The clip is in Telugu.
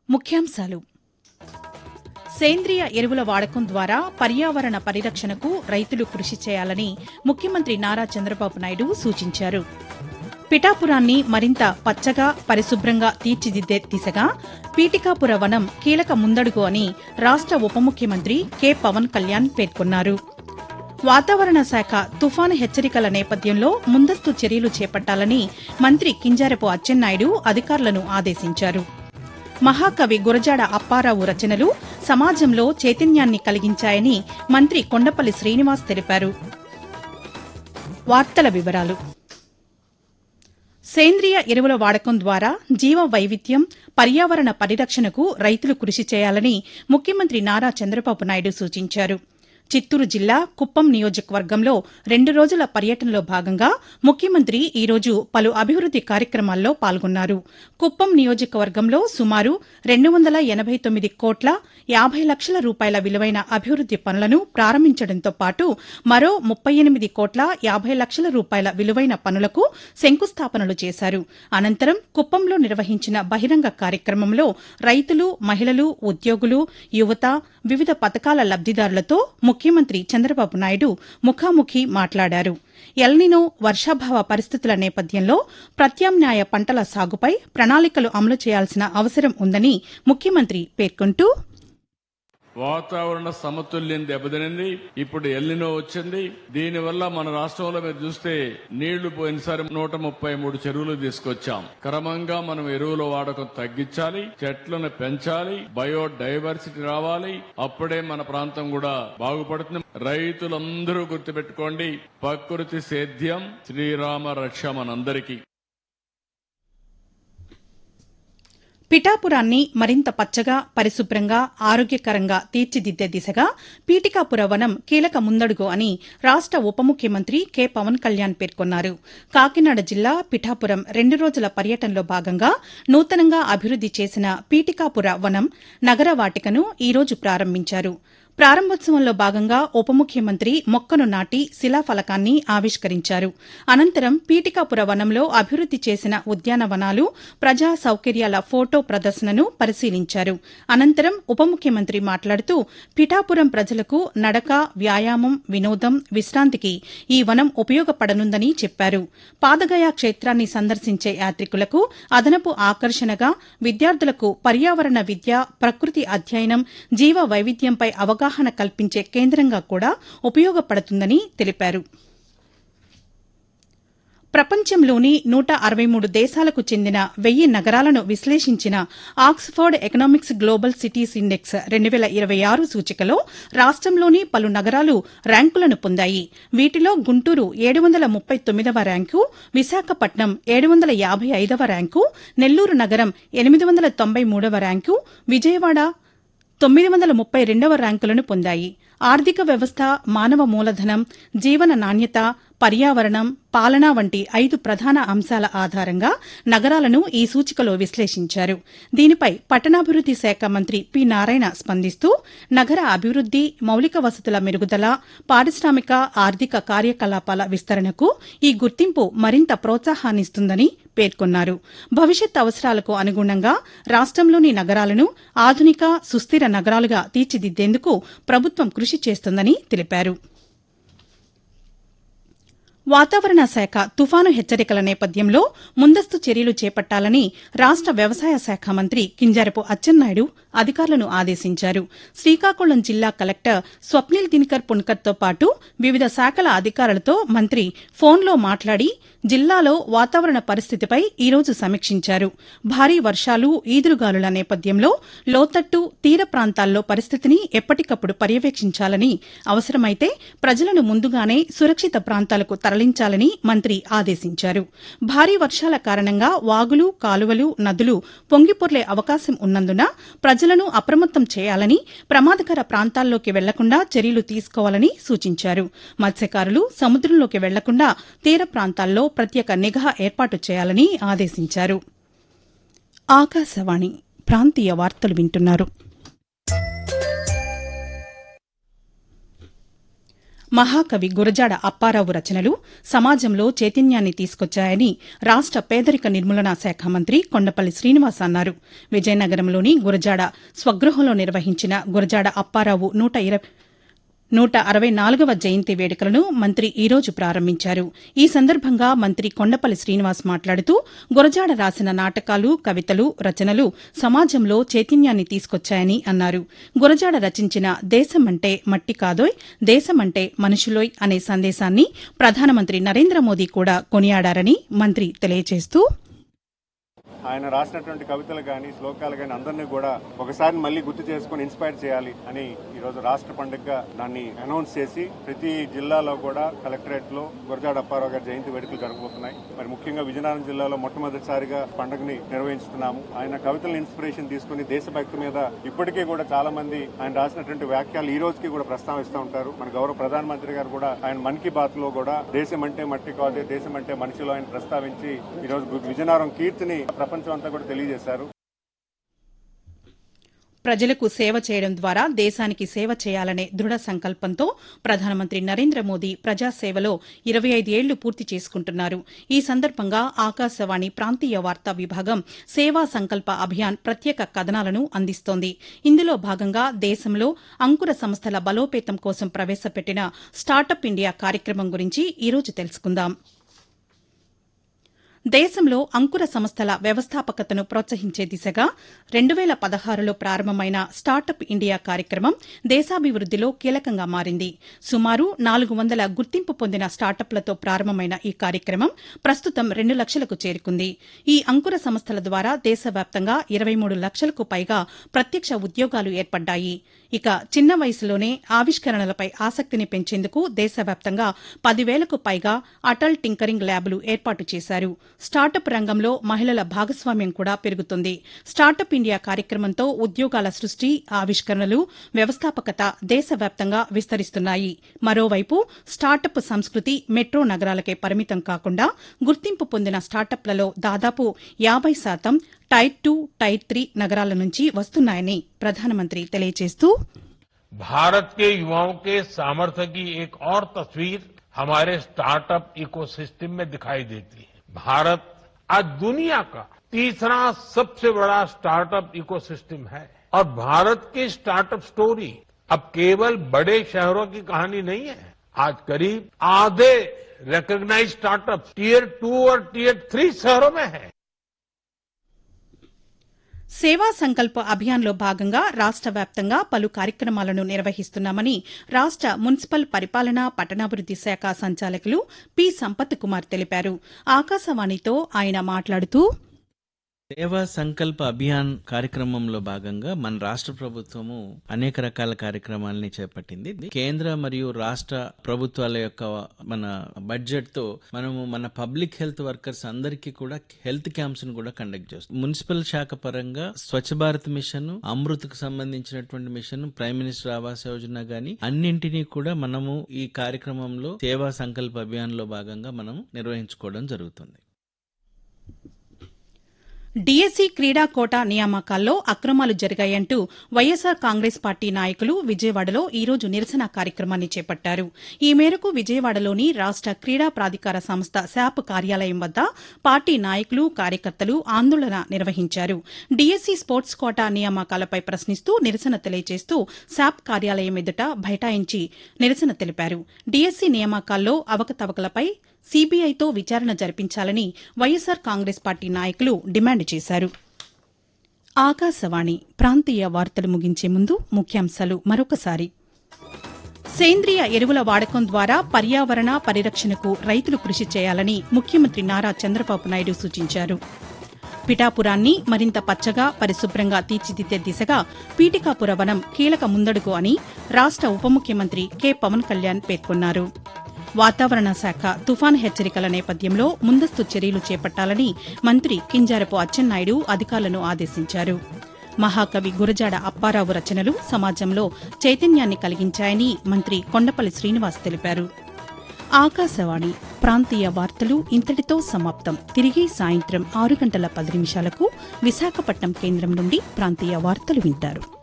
ముఖ్యాంశాలు సేంద్రియ ఎరువుల వాడకం ద్వారా పర్యావరణ పరిరక్షణకు రైతులు కృషి చేయాలని ముఖ్యమంత్రి నారా చంద్రబాబు నాయుడు సూచించారు పిఠాపురాన్ని మరింత పచ్చగా పరిశుభ్రంగా తీర్చిదిద్దే దిశగా పీటికాపుర వనం కీలక ముందడుగు అని రాష్ట ఉప ముఖ్యమంత్రి కె పవన్ కళ్యాణ్ పేర్కొన్నారు వాతావరణ శాఖ తుఫాను హెచ్చరికల నేపథ్యంలో ముందస్తు చర్యలు చేపట్టాలని మంత్రి కింజారపు అచ్చెన్నాయుడు అధికారులను ఆదేశించారు మహాకవి గురజాడ అప్పారావు రచనలు సమాజంలో చైతన్యాన్ని కలిగించాయని మంత్రి కొండపల్లి శ్రీనివాస్ తెలిపారు వార్తల వివరాలు సేంద్రియ ఎరువుల వాడకం ద్వారా జీవ వైవిధ్యం పర్యావరణ పరిరక్షణకు రైతులు కృషి చేయాలని ముఖ్యమంత్రి నారా చంద్రబాబు నాయుడు సూచించారు చిత్తూరు జిల్లా కుప్పం నియోజకవర్గంలో రెండు రోజుల పర్యటనలో భాగంగా ముఖ్యమంత్రి ఈరోజు పలు అభివృద్ది కార్యక్రమాల్లో పాల్గొన్నారు కుప్పం నియోజకవర్గంలో సుమారు రెండు వందల ఎనబై తొమ్మిది కోట్ల యాబై లక్షల రూపాయల విలువైన అభివృద్ది పనులను ప్రారంభించడంతో పాటు మరో ముప్పై ఎనిమిది కోట్ల యాబై లక్షల రూపాయల విలువైన పనులకు శంకుస్థాపనలు చేశారు అనంతరం కుప్పంలో నిర్వహించిన బహిరంగ కార్యక్రమంలో రైతులు మహిళలు ఉద్యోగులు యువత వివిధ పథకాల లబ్దిదారులతో ముఖ్యమంత్రి చంద్రబాబు నాయుడు ముఖాముఖి మాట్లాడారు ఎల్నినో వర్షాభావ పరిస్థితుల నేపథ్యంలో ప్రత్యామ్నాయ పంటల సాగుపై ప్రణాళికలు అమలు చేయాల్సిన అవసరం ఉందని ముఖ్యమంత్రి పేర్కొంటూ వాతావరణ సమతుల్యం దెబ్బతినింది ఇప్పుడు ఎల్లినో వచ్చింది దీనివల్ల మన రాష్ట్రంలో మీరు చూస్తే నీళ్లు పోయినసారి నూట ముప్పై మూడు చెరువులు తీసుకొచ్చాం క్రమంగా మనం ఎరువుల వాడకం తగ్గించాలి చెట్లను పెంచాలి బయోడైవర్సిటీ రావాలి అప్పుడే మన ప్రాంతం కూడా బాగుపడుతుంది రైతులందరూ గుర్తుపెట్టుకోండి ప్రకృతి సేద్యం శ్రీరామ రక్ష మనందరికీ పిఠాపురాన్ని మరింత పచ్చగా పరిశుభ్రంగా ఆరోగ్యకరంగా తీర్చిదిద్దే దిశగా పీటికాపుర వనం కీలక ముందడుగు అని రాష్ట ఉప ముఖ్యమంత్రి కె పవన్ కళ్యాణ్ పేర్కొన్నారు కాకినాడ జిల్లా పిఠాపురం రెండు రోజుల పర్యటనలో భాగంగా నూతనంగా అభివృద్ది చేసిన పీటికాపుర వనం నగర వాటికను ఈరోజు ప్రారంభించారు ప్రారంభోత్సవంలో భాగంగా ఉప ముఖ్యమంత్రి మొక్కను నాటి శిలాఫలకాన్ని ఆవిష్కరించారు అనంతరం పీటికాపుర వనంలో అభివృద్ది చేసిన ఉద్యానవనాలు ప్రజా సౌకర్యాల ఫోటో ప్రదర్శనను పరిశీలించారు అనంతరం ఉప ముఖ్యమంత్రి మాట్లాడుతూ పిఠాపురం ప్రజలకు నడక వ్యాయామం వినోదం విశ్రాంతికి ఈ వనం ఉపయోగపడనుందని చెప్పారు పాదగయ క్షేత్రాన్ని సందర్శించే యాత్రికులకు అదనపు ఆకర్షణగా విద్యార్థులకు పర్యావరణ విద్య ప్రకృతి అధ్యయనం జీవ వైవిధ్యంపై అవగాహన కల్పించే కేంద్రంగా కూడా ఉపయోగపడుతుందని తెలిపారు ప్రపంచంలోని నూట అరవై మూడు దేశాలకు చెందిన వెయ్యి నగరాలను విశ్లేషించిన Oxford economics global cities index రెండు వేల ఇరవై ఆరు సూచికలో రాష్టంలోని పలు నగరాలు ర్యాంకులను పొందాయి వీటిలో గుంటూరు ఏడు వందల ముప్పై తొమ్మిదవ ర్యాంకు విశాఖపట్నం ఏడు వందల యాబై ఐదవ ర్యాంకు నెల్లూరు నగరం ఎనిమిది వందల తొంభై మూడవ ర్యాంకు విజయవాడ తొమ్మిది వందల ముప్పై రెండవ ర్యాంకులను పొందాయి ఆర్థిక వ్యవస్థ మానవ మూలధనం జీవన నాణ్యత పర్యావరణం పాలన వంటి ఐదు ప్రధాన అంశాల ఆధారంగా నగరాలను ఈ సూచికలో విశ్లేషించారు దీనిపై పట్టణాభివృద్ది శాఖ మంత్రి పి నారాయణ స్పందిస్తూ నగర అభివృద్ది మౌలిక వసతుల మెరుగుదల పారిశ్రామిక ఆర్థిక కార్యకలాపాల విస్తరణకు ఈ గుర్తింపు మరింత ప్రోత్సాహాన్నిస్తుందని పేర్కొన్నారు భవిష్యత్ అవసరాలకు అనుగుణంగా రాష్టంలోని నగరాలను ఆధునిక సుస్థిర నగరాలుగా తీర్చిదిద్దేందుకు ప్రభుత్వం కృషి చేస్తుందని తెలిపారు వాతావరణ శాఖ తుఫాను హెచ్చరికల నేపథ్యంలో ముందస్తు చర్యలు చేపట్టాలని రాష్ట వ్యవసాయ శాఖ మంత్రి కింజారపు అచ్చెన్నాయుడు అధికారులను ఆదేశించారు శ్రీకాకుళం జిల్లా కలెక్టర్ స్వప్నిల్ దినకర్ పున్కర్తో పాటు వివిధ శాఖల అధికారులతో మంత్రి ఫోన్లో మాట్లాడి జిల్లాలో వాతావరణ పరిస్థితిపై ఈరోజు సమీక్షించారు భారీ వర్షాలు ఈదురుగాలుల నేపథ్యంలో లోతట్టు తీర ప్రాంతాల్లో పరిస్థితిని ఎప్పటికప్పుడు పర్యవేక్షించాలని అవసరమైతే ప్రజలను ముందుగానే సురక్షిత ప్రాంతాలకు తరలించాలని మంత్రి ఆదేశించారు భారీ వర్షాల కారణంగా వాగులు కాలువలు నదులు పొంగిపొర్లే అవకాశం ఉన్నందున ప్రజలను అప్రమత్తం చేయాలని ప్రమాదకర ప్రాంతాల్లోకి వెళ్లకుండా చర్యలు తీసుకోవాలని సూచించారు మత్స్యకారులు సముద్రంలోకి వెళ్లకుండా తీర ప్రాంతాల్లో ప్రత్యేక నిఘా ఏర్పాటు చేయాలని ఆదేశించారు ఆకాశవాణి ప్రాంతీయ వార్తలు వింటున్నారు మహాకవి గురజాడ అప్పారావు రచనలు సమాజంలో చైతన్యాన్ని తీసుకొచ్చాయని రాష్ట పేదరిక నిర్మూలనా శాఖ మంత్రి కొండపల్లి శ్రీనివాస్ అన్నారు విజయనగరంలోని గురజాడ స్వగృహంలో నిర్వహించిన గురజాడ అప్పారావు నూట ఇరవై నూట అరవై నాలుగవ జయంతి వేడుకలను మంత్రి ఈ రోజు ప్రారంభించారు ఈ సందర్భంగా మంత్రి కొండపల్లి శ్రీనివాస్ మాట్లాడుతూ గురజాడ రాసిన నాటకాలు కవితలు రచనలు సమాజంలో చైతన్యాన్ని తీసుకొచ్చాయని అన్నారు గురజాడ రచించిన దేశమంటే మట్టి కాదోయ్ దేశమంటే మనుషులోయ్ అనే సందేశాన్ని ప్రధానమంత్రి నరేంద్ర మోదీ కూడా కొనియాడారని మంత్రి తెలియజేస్తూ ఆయన రాసినటువంటి కవితలు కానీ శ్లోకాలు కానీ అందరినీ కూడా ఒకసారి మళ్ళీ గుర్తు చేసుకుని ఇన్స్పైర్ చేయాలి అని ఈ రోజు రాష్ట్ర పండుగగా దాన్ని అనౌన్స్ చేసి ప్రతి జిల్లాలో కూడా కలెక్టరేట్ లో గురజాడ అప్పారావు గారి జయంతి వేడుకలు జరగబోతున్నాయి మరి ముఖ్యంగా విజయనగరం జిల్లాలో మొట్టమొదటిసారిగా పండుగని నిర్వహిస్తున్నాము ఆయన కవితలను ఇన్స్పిరేషన్ తీసుకుని దేశభక్తి మీద ఇప్పటికీ కూడా చాలా మంది ఆయన రాసినటువంటి వ్యాఖ్యలు ఈ రోజుకి కూడా ప్రస్తావిస్తూ ఉంటారు మన గౌరవ ప్రధానమంత్రి గారు కూడా ఆయన మన్ కీ బాత్ లో కూడా దేశం అంటే మట్టి కాదే దేశం అంటే మనిషిలో ఆయన ప్రస్తావించి ఈ రోజు విజయనగరం కీర్తిని ప్రపంచం అంతా కూడా తెలియజేశారు ప్రజలకు సేవ చేయడం ద్వారా దేశానికి సేవ చేయాలనే దృఢ సంకల్పంతో ప్రధానమంత్రి నరేంద్ర మోదీ ప్రజాసేవలో ఇరవై ఐదు ఏళ్లు పూర్తి చేసుకుంటున్నారు ఈ సందర్భంగా ఆకాశవాణి ప్రాంతీయ వార్తా విభాగం సేవా సంకల్ప అభియాన్ ప్రత్యేక కథనాలను అందిస్తోంది ఇందులో భాగంగా దేశంలో అంకుర సంస్థల బలోపేతం కోసం ప్రవేశపెట్టిన స్టార్టప్ ఇండియా కార్యక్రమం గురించి ఈరోజు తెలుసుకుందాం దేశంలో అంకుర సంస్థల వ్యవస్థాపకతను ప్రోత్సహించే దిశగా రెండు వేల పదహారులో ప్రారంభమైన స్టార్టప్ ఇండియా కార్యక్రమం దేశాభివృద్దిలో కీలకంగా మారింది సుమారు నాలుగు వందల గుర్తింపు పొందిన స్టార్టప్లతో ప్రారంభమైన ఈ కార్యక్రమం ప్రస్తుతం రెండు లక్షలకు చేరుకుంది ఈ అంకుర సంస్థల ద్వారా దేశవ్యాప్తంగా ఇరవై మూడు లక్షలకు పైగా ప్రత్యక్ష ఉద్యోగాలు ఏర్పడ్డాయి ఇక చిన్న వయసులోనే ఆవిష్కరణలపై ఆసక్తిని పెంచేందుకు దేశవ్యాప్తంగా పదివేలకు పైగా అటల్ టింకరింగ్ ల్యాబ్లు ఏర్పాటు చేశారు స్టార్టప్ రంగంలో మహిళల భాగస్వామ్యం కూడా పెరుగుతుంది స్టార్టప్ ఇండియా కార్యక్రమంతో ఉద్యోగాల సృష్టి ఆవిష్కరణలు వ్యవస్థాపకత దేశవ్యాప్తంగా విస్తరిస్తున్నాయి మరోవైపు స్టార్టప్ సంస్కృతి మెట్రో నగరాలకే పరిమితం కాకుండా గుర్తింపు పొందిన స్టార్టప్లలో దాదాపు యాబై శాతం టైర్ టూ టైర్ త్రీ నగరాల నుంచి వస్తున్నాయని ప్రధానమంత్రి తెలియజేస్తూ भारत के युवाओं के सामर्थ्य की एक और तस्वीर हमारे स्टार्टअप इकोसिस्टम में दिखाई देती है भारत आज दुनिया का तीसरा सबसे बड़ा स्टार्टअप इकोसिस्टम है और भारत की स्टार्टअप स्टोरी अब केवल बड़े शहरों की कहानी नहीं है आज करीब आधे रिकॉग्नाइज स्टार्टअप टीयर टू और टीयर थ्री शहरों में है సేవా సంకల్ప అభియాన్లో భాగంగా రాష్ట వ్యాప్తంగా పలు కార్యక్రమాలను నిర్వహిస్తున్నామని రాష్ట మున్సిపల్ పరిపాలన పట్టణాభివృద్ది శాఖ సంచాలకులు పి సంపత్ కుమార్ తెలిపారు ఆకాశవాణితో ఆయన మాట్లాడుతూ సేవా సంకల్ప అభియాన్ కార్యక్రమంలో భాగంగా మన రాష్ట్ర ప్రభుత్వము అనేక రకాల కార్యక్రమాలని చేపట్టింది కేంద్ర మరియు రాష్ట్ర ప్రభుత్వాల యొక్క మన బడ్జెట్ తో మనము మన పబ్లిక్ హెల్త్ వర్కర్స్ అందరికీ కూడా హెల్త్ క్యాంప్స్ ను కూడా కండక్ట్ చేస్తాం మున్సిపల్ శాఖ పరంగా స్వచ్ఛ భారత్ మిషన్ అమృత్కు సంబంధించినటువంటి mission prime minister Awas Yojana గాని అన్నింటినీ కూడా మనము ఈ కార్యక్రమంలో సేవా సంకల్ప అభియాన్ లో భాగంగా మనం నిర్వహించుకోవడం జరుగుతుంది డీఎస్సీ క్రీడా కోటా నియామకాల్లో అక్రమాలు జరిగాయంటూ వైఎస్సార్ కాంగ్రెస్ పార్టీ నాయకులు విజయవాడలో ఈ రోజు నిరసన కార్యక్రమాన్ని చేపట్టారు ఈ మేరకు విజయవాడలోని రాష్ట క్రీడా ప్రాధికార సంస్థ శాప్ కార్యాలయం వద్ద పార్టీ నాయకులు కార్యకర్తలు ఆందోళన నిర్వహించారు డీఎస్సీ స్పోర్ట్స్ కోటా నియామకాలపై ప్రశ్నిస్తూ నిరసన తెలియజేస్తూ శాప్ కార్యాలయం ఎదుట బైఠాయించి నిరసన తెలిపారు డీఎస్సీ నియామకాల్లో అవకతవకలపై సీబీఐతో విచారణ జరిపించాలని వైఎస్సార్ కాంగ్రెస్ పార్టీ నాయకులు డిమాండ్ చేశారు ఆకాశవాణి ప్రాంతీయ వార్తలు ముగించే ముందు ముఖ్యాంశాలు మరొకసారి సేంద్రియ ఎరువుల వాడకం ద్వారా పర్యావరణ పరిరక్షణకు రైతులు కృషి చేయాలని ముఖ్యమంత్రి నారా చంద్రబాబు నాయుడు సూచించారు పిఠాపురాన్ని మరింత పచ్చగా పరిశుభ్రంగా తీర్చిదిద్దే దిశగా పీటికాపుర వనం కీలక ముందడుగు అని రాష్ట ఉప ముఖ్యమంత్రి కె పవన్ కళ్యాణ్ పేర్కొన్నారు వాతావరణ శాఖ తుఫాన్ హెచ్చరికల నేపథ్యంలో ముందస్తు చర్యలు చేపట్టాలని మంత్రి కింజారపు అచ్చెన్నాయుడు అధికారులను ఆదేశించారు మహాకవి గురజాడ అప్పారావు రచనలు సమాజంలో చైతన్యాన్ని కలిగించాయని మంత్రి కొండపల్లి శ్రీనివాస్ తెలిపారు ఆకాశవాణి ప్రాంతీయ వార్తలు ఇంతటితో సమాప్తం తిరిగి సాయంత్రం ఆరు గంటల పది నిమిషాలకు విశాఖపట్నం కేంద్రం నుండి ప్రాంతీయ వార్తలు వింటారు